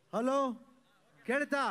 hello ಕೇಳ್ತಾ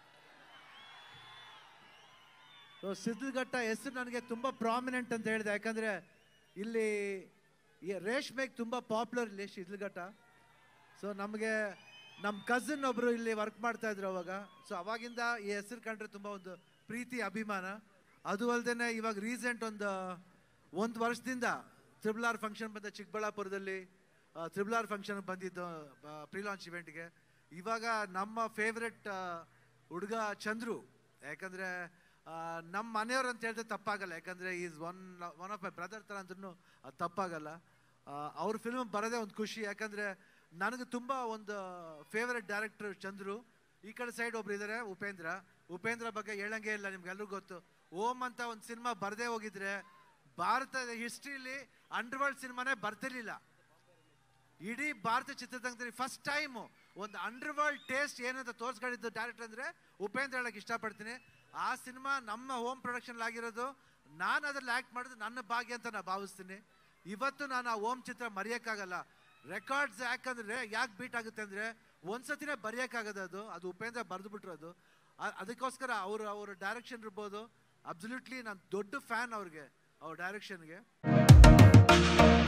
so ಸಿದ್ಧಘಟ್ಟ ಹೆಸರು ನನಗೆ ತುಂಬ ಪ್ರಾಮಿನೆಂಟ್ ಅಂತ ಹೇಳಿದೆ ಯಾಕಂದರೆ ಇಲ್ಲಿ ಈ ರೇಷ್ಮೆಗೆ ತುಂಬ ಪಾಪ್ಯುಲರ್ ಇಲ್ಲಿ ಶಿಡ್ಲಘಟ್ಟ ಸೊ ನಮಗೆ ನಮ್ಮ ಕಸಿನ್ ಒಬ್ಬರು ಇಲ್ಲಿ ವರ್ಕ್ ಮಾಡ್ತಾ ಇದ್ರು ಅವಾಗ ಸೊ ಅವಾಗಿಂದ ಈ ಹೆಸರು ಕಂಡ್ರೆ ತುಂಬ ಒಂದು ಪ್ರೀತಿ ಅಭಿಮಾನ ಅದು ಅಲ್ಲದೆ ಇವಾಗ ರೀಸೆಂಟ್ ಒಂದು ಒಂದು ವರ್ಷದಿಂದ ತ್ರಿಬಲ್ ಆರ್ ಫಂಕ್ಷನ್ ಬಂದ ಚಿಕ್ಕಬಳ್ಳಾಪುರದಲ್ಲಿ ತ್ರಿಬಲ್ ಆರ್ ಫಂಕ್ಷನ್ ಬಂದಿದ್ದು ಪ್ರೀ ಲಾಂಚ್ ಇವೆಂಟ್ಗೆ ಇವಾಗ ನಮ್ಮ ಫೇವ್ರೆಟ್ ಹುಡುಗ ಚಂದ್ರು ಯಾಕಂದರೆ ನಮ್ಮ ಮನೆಯವ್ರು ಅಂತ ಹೇಳಿದ್ರೆ ತಪ್ಪಾಗಲ್ಲ ಯಾಕಂದರೆ is one one of my brother ಥರ ಅಂದ್ರೂ ಅದು ತಪ್ಪಾಗಲ್ಲ ಆ, ಅವ್ರ ಫಿಲ್ಮ್ ಬರೋದೇ ಒಂದು ಖುಷಿ ಯಾಕಂದರೆ ನನಗೆ ತುಂಬ ಒಂದು ಫೇವ್ರೆಟ್ ಡೈರೆಕ್ಟರ್ ಚಂದ್ರು ಈ ಕಡೆ ಸೈಡ್ ಒಬ್ರು ಇದ್ದಾರೆ ಉಪೇಂದ್ರ ಉಪೇಂದ್ರ ಬಗ್ಗೆ ಹೇಳಂಗೆ ಇಲ್ಲ ನಿಮ್ಗೆಲ್ಲರಿಗೂ ಗೊತ್ತು ಓಂ ಅಂತ ಒಂದು ಸಿನಿಮಾ ಬರದೇ ಹೋಗಿದ್ರೆ ಭಾರತದ ಹಿಸ್ಟ್ರಿಲಿ ಅಂಡರ್ವರ್ಲ್ಡ್ ಸಿನಿಮಾನೇ ಬರ್ತಿರ್ಲಿಲ್ಲ ಇಡೀ ಭಾರತ ಚಿತ್ರರಂಗದಲ್ಲಿ ಫಸ್ಟ್ ಟೈಮು ಒಂದು ಅಂಡರ್ವರ್ಲ್ಡ್ ಟೇಸ್ಟ್ ಏನಂತ ತೋರಿಸ್ಕೊಂಡಿದ್ದು ಡೈರೆಕ್ಟರ್ ಅಂದರೆ ಉಪೇಂದ್ರ ಹೇಳಕ್ಕೆ ಇಷ್ಟಪಡ್ತೀನಿ ಆ ಸಿನಿಮಾ ನಮ್ಮ ಹೋಮ್ ಪ್ರೊಡಕ್ಷನ್ ಆಗಿರೋದು ನಾನು ಅದ್ರಲ್ಲಿ ಆ್ಯಕ್ಟ್ ಮಾಡೋದು ನನ್ನ ಭಾಗ್ಯ ಅಂತ ನಾನು ಭಾವಿಸ್ತೀನಿ ಇವತ್ತು ನಾನು ಆ ಓಮ್ ಚಿತ್ರ ಮರೆಯೋಕ್ಕಾಗಲ್ಲ ರೆಕಾರ್ಡ್ಸ್ ಯಾಕಂದ್ರೆ ಯಾಕೆ ಬೀಟ್ ಆಗುತ್ತೆ ಅಂದರೆ ಒಂದ್ಸತಿನೇ ಬರೆಯೋಕ್ಕಾಗದು ಅದು ಅದು ಉಪೇಂದ್ರ ಬರೆದು ಬಿಟ್ರು ಅ- ಅದಕ್ಕೋಸ್ಕರ ಅವರು ಅವ್ರ ಡೈರೆಕ್ಷನ್ ಇರ್ಬೋದು ಅಬ್ಸಲ್ಯೂಟ್ಲಿ ನಾನು ದೊಡ್ಡ ಫ್ಯಾನ್ ಅವ್ರಿಗೆ ಅವ್ರ ಡೈರೆಕ್ಷನ್ಗೆ